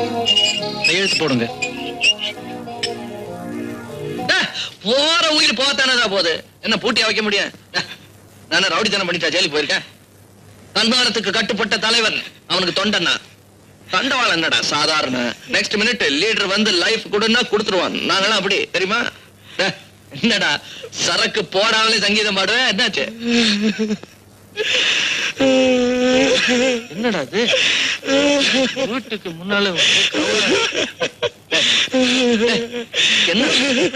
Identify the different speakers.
Speaker 1: கையெழுத்து போடுங்க
Speaker 2: டேய், போற உயிர் போத்தானதா போகுது என்ன பூட்டியா வைக்க முடியும் டேய், நானே ரவுடித்தனம் பண்ணிட்டா ஜெயிலுக்கு போயிருக்கேன் தன்மானத்துக்கு கட்டுப்பட்ட தலைவன் அவனுக்கு தொண்டனா தண்டவாளம் என்னடா சாதாரண நெக்ஸ்ட் மினிட் லீடர் வந்து லைஃப் கொடுன்னா கொடுத்துருவான் நாங்களாம் அப்படி தெரியுமா டேய், என்னடா சரக்கு போடாமலே சங்கீதம் பாடுவேன் என்னாச்சு என்னடா இது வீட்டுக்கு முன்னால வந்து கவுள- டேய், டேய், என்ன